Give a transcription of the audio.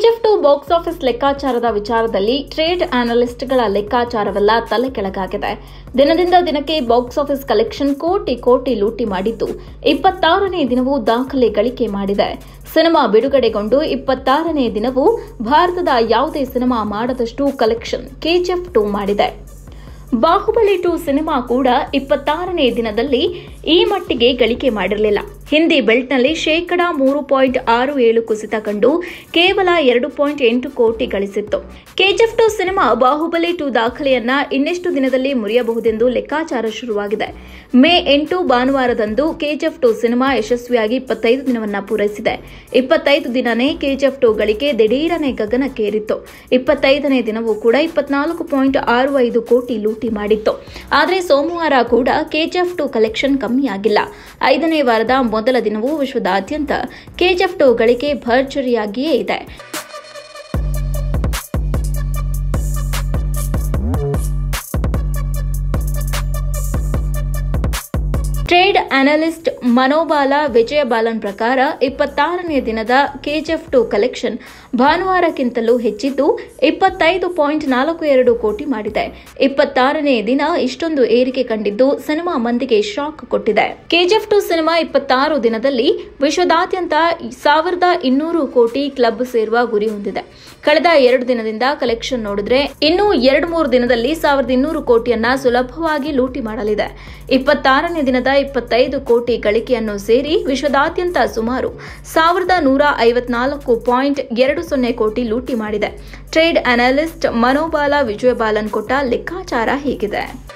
KGF to box office ಲೆಕ್ಕಾಚಾರದ ವಿಚಾರದಲ್ಲಿ trade ಅನಲಿಸ್ಟ್ಗಳ ಲೆಕ್ಕಾಚಾರವೆಲ್ಲ ತಲೆ ಕೆಳಗಾಗಿದೆ ದಿನದಿಂದ ದಿನಕ್ಕೆ ಬಾಕ್ಸ್ ಆಫೀಸ್ ಕಲೆಕ್ಷನ್ ಕೋಟಿ ಕೋಟಿ ಲೂಟಿ ಮಾಡಿದ್ದು ಇಪ್ಪತ್ತಾರನೇ ದಿನವೂ ದಾಖಲೆ ಗಳಿಕೆ ಮಾಡಿದೆ ಸಿನಿಮಾ ಬಿಡುಗಡೆಗೊಂಡು ಇಪ್ಪತ್ತಾರನೇ ದಿನವೂ ಭಾರತದ ಯಾವುದೇ ಸಿನಿಮಾ ಮಾಡದಷ್ಟು ಕಲೆಕ್ಷನ್ ಕೆಜಿಎಫ್ ಟು ಮಾಡಿದೆ ಬಾಹುಬಲಿ ಟು ಸಿನಿಮಾ ಕೂಡ ಇಪ್ಪತ್ತಾರನೇ ದಿನದಲ್ಲಿ ಈ ಮಟ್ಟಿಗೆ ಗಳಿಕೆ ಮಾಡಿರಲಿಲ್ಲ ಹಿಂದಿ ಬೆಲ್ಟ್ನಲ್ಲಿ ಶೇಕಡಾ ಮೂರು ಪಾಯಿಂಟ್ ಆರು ಏಳು ಕುಸಿತ ಕಂಡು ಕೇವಲ ಎರಡು ಪಾಯಿಂಟ್ ಎಂಟು ಕೋಟಿ ಗಳಿಸಿತ್ತು KGF two cinema Baahubali two ದಾಖಲೆಯನ್ನ ಇನ್ನೆಷ್ಟು ದಿನದಲ್ಲಿ ಮುರಿಯಬಹುದೆಂದು ಲೆಕ್ಕಾಚಾರ ಶುರುವಾಗಿದೆ ಮೇ ಎಂಟು ಭಾನುವಾರದಂದು ಕೆಜಿಎಫ್ ಟು ಸಿನಿಮಾ ಯಶಸ್ವಿಯಾಗಿ ಇಪ್ಪತ್ತೈದು ದಿನವನ್ನ ಪೂರೈಸಿದೆ ಇಪ್ಪತ್ತೈದು ದಿನನೇ ಕೆಜಿಎಫ್ ಟು ಗಳಿಕೆ ದಿಢೀರನೆ ಗಗನಕ್ಕೇರಿತ್ತು ಇಪ್ಪತ್ತೈದನೇ ದಿನವೂ ಕೂಡ ಇಪ್ಪತ್ನಾಲ್ಕು ಪಾಯಿಂಟ್ ಆರು ಐದು ಕೋಟಿ ಲೂಟಿ ಮಾಡಿತ್ತು ಆದರೆ ಸೋಮವಾರ ಕೂಡ ಕೆಜಿಎಫ್ ಟು ಕಲೆಕ್ಷನ್ ಕಮ್ಮಿಯಾಗಿಲ್ಲ ಐದನೇ ವಾರದ ಮೊದಲ ದಿನವೂ ವಿಶ್ವದಾದ್ಯಂತ ಕೆಜಿಎಫ್ ಟು ಗಳಿಕೆ ಭರ್ಜರಿಯಾಗಿಯೇ ಇದೆ trade analyst Manobala Vijayabalan ಪ್ರಕಾರ ಇಪ್ಪತ್ತಾರನೇ ದಿನದ ಕೆಜಿಎಫ್ ಟು ಕಲೆಕ್ಷನ್ ಭಾನುವಾರಕ್ಕಿಂತಲೂ ಹೆಚ್ಚಿದ್ದು ಇಪ್ಪತ್ತೈದು ಪಾಯಿಂಟ್ ನಾಲ್ಕು ಎರಡು ಕೋಟಿ ಮಾಡಿದೆ ಇಪ್ಪತ್ತಾರನೇ ದಿನ ಇಷ್ಟೊಂದು ಏರಿಕೆ ಕಂಡಿದ್ದು ಸಿನಿಮಾ ಮಂದಿಗೆ ಶಾಕ್ ಕೊಟ್ಟಿದೆ ಕೆಜಿಎಫ್ ಟು ಸಿನಿಮಾ ಇಪ್ಪತ್ತಾರು ದಿನದಲ್ಲಿ ವಿಶ್ವದಾದ್ಯಂತ ಸಾವಿರದ ಇನ್ನೂರು ಕೋಟಿ ಕ್ಲಬ್ ಸೇರುವ ಗುರಿ ಹೊಂದಿದೆ ಕಳೆದ ಎರಡು ದಿನದಿಂದ ಕಲೆಕ್ಷನ್ ನೋಡಿದ್ರೆ ಇನ್ನೂ ಎರಡು ಮೂರು ದಿನದಲ್ಲಿ ಸಾವಿರದ ಇನ್ನೂರು ಕೋಟಿಯನ್ನ ಸುಲಭವಾಗಿ ಲೂಟಿ ಮಾಡಲಿದೆ ಇಪ್ಪತ್ತಾರನೇ ದಿನದ ಇಪ್ಪತ್ತೈದು ಕೋಟಿ ಗಳಿಕೆಯನ್ನು ಸೇರಿ ವಿಶ್ವದಾದ್ಯಂತ ಸುಮಾರು ಸಾವಿರದ ನೂರ ಐವತ್ನಾಲ್ಕು ಪಾಯಿಂಟ್ ಎರಡು ಸೊನ್ನೆ ಕೋಟಿ ಲೂಟಿ ಮಾಡಿದೆ ಟ್ರೇಡ್ ಅನಾಲಿಸ್ಟ್ ಮನೋಬಾಲ ವಿಜಯಬಾಲನ್ ಕೊಟ್ಟ ಲೆಕ್ಕಾಚಾರ ಹೀಗಿದೆ